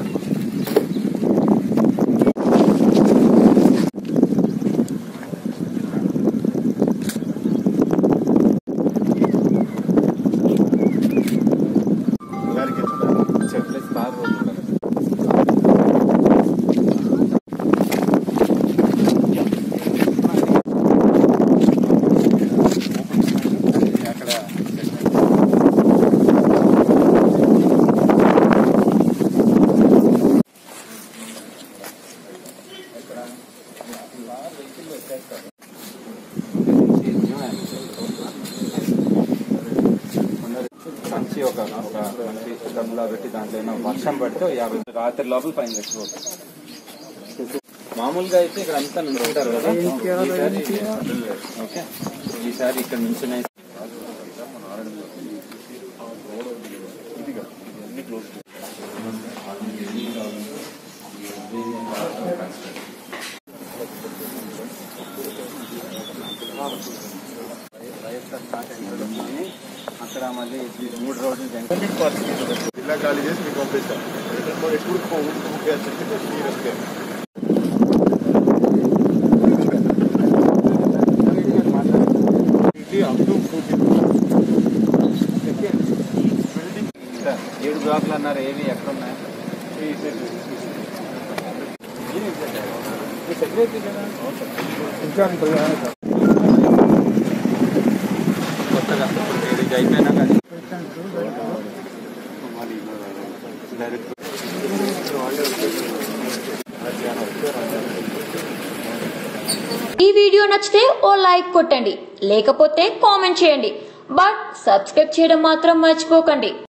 చెప్పలేసి బాగా రోజులు అక్కడ మంచి ఒక ఒక మంచి డబ్బులా పెట్టి దాంట్లో ఏమైనా వర్షం పడితే ఓ యాభై రాత్రి లోపల పైన కట్టుకోవచ్చు మామూలుగా అయితే ఇక్కడ అంతా నుంచుంటారు కదా ఈసారి ఓకే ఈసారి ఇక్కడ నుంచునే అక్కడ మళ్ళీ ఇది మూడు రోజులు జంక్షన్ జిల్లా ఖాళీ చేసి మీకు పంపిస్తాం రిటర్న్ ఎప్పుడు ఊరికి బుక్ చేస్తే మీరు వస్తే అప్ టు సార్, ఏడు బ్లాక్లు అన్నారు ఏవి ఎక్కడ ఉన్నాయి సెక్రటరీ కదా కొత్తగా ఇప్పుడు ఇది అయిపోయినాక అది డైరెక్ట్ ఈ వీడియో నచ్చితే ఓ లైక్ కొట్టండి లేకపోతే కామెంట్ చేయండి బట్ సబ్స్క్రైబ్ చేయడం మాత్రం మర్చిపోకండి